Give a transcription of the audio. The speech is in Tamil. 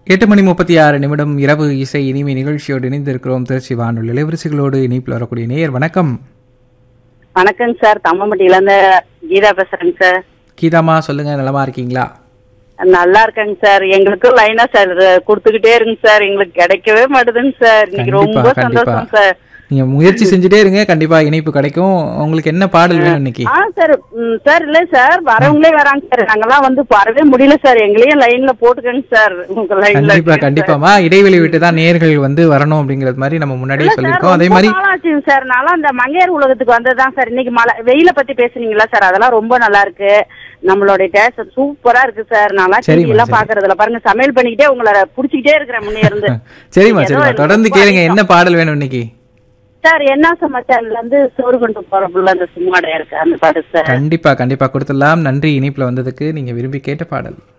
எட்டு மணி முப்பத்தி ஆறு நிமிடம் இரவு இசை இனிமை நிகழ்ச்சியோடு இணைந்திருக்கிறோம் திருச்சி வானொலி இளவரசிகளோடு இணைப்பில் வரக்கூடிய நேயர் வணக்கம் வணக்கங்க சார் தம்மம்பட்டியில இருந்து கீதா பேசுறேங்க சார் கீதாமா சொல்லுங்க நலமா இருக்கீங்களா நல்லா இருக்கேங்க சார் எங்களுக்கும் லைனா சார் கொடுத்துக்கிட்டே இருங்க சார் எங்களுக்கு கிடைக்கவே மாட்டுதுங்க சார் இன்னைக்கு கண்டிப்பா, ரொம்ப கண்டிப்பா. சந்தோஷம் சார் நீங்க முயற்சி செஞ்சுட்டே இருங்க கண்டிப்பா இணைப்பு கிடைக்கும் உங்களுக்கு என்ன பாடல் வேணும் இன்னைக்கு ஆ சார் ம், சார் இல்ல சார் வரவங்களே வராங்க சார் நாங்கெல்லாம் வந்து வரவே முடியல சார் எங்களையும் லைன்ல போட்டுக்கங்க சார் உங்க லைன்ல கண்டிப்பா கண்டிப்பாமா இடைவெளி விட்டு தான் நேர்கள் வந்து வரணும் அப்படிங்கறது மாதிரி நம்ம முன்னாடியே சொல்லியிருக்கோம் அதே மாதிரி ஆச்சுங்க சார் நான் அந்த மங்கையர் உலகத்துக்கு வந்ததுதான் சார் இன்னைக்கு மழை வெயில பத்தி பேசுனீங்களா சார் அதெல்லாம் ரொம்ப நல்லா இருக்கு நம்மளுடைய டேஸ்ட் சூப்பரா இருக்கு சார் நல்லா சரிம்மா, டிவி எல்லாம் சரி. பாக்குறதுல பாருங்க சமையல் பண்ணிக்கிட்டே உங்களை புடிச்சுக்கிட்டே இருக்கிறேன் முன்னே இருந்து சரிம்மா ஏதோ சரிம்மா எனக்கு தொடர்ந்து ரொம்ப கேளுங்க அதிகம். என்ன பாடல் வேணும் இன்னைக்கு சார் என்ன சமாச்சாரம்ல இருந்து சோறு கொண்டு போறப்புள்ள அந்த சிம்மாடையா இருக்கு அந்த பாட்டு சார் கண்டிப்பா கண்டிப்பா கொடுத்துடலாம் நன்றி இணைப்புல வந்ததுக்கு நீங்க விரும்பி கேட்ட பாடல்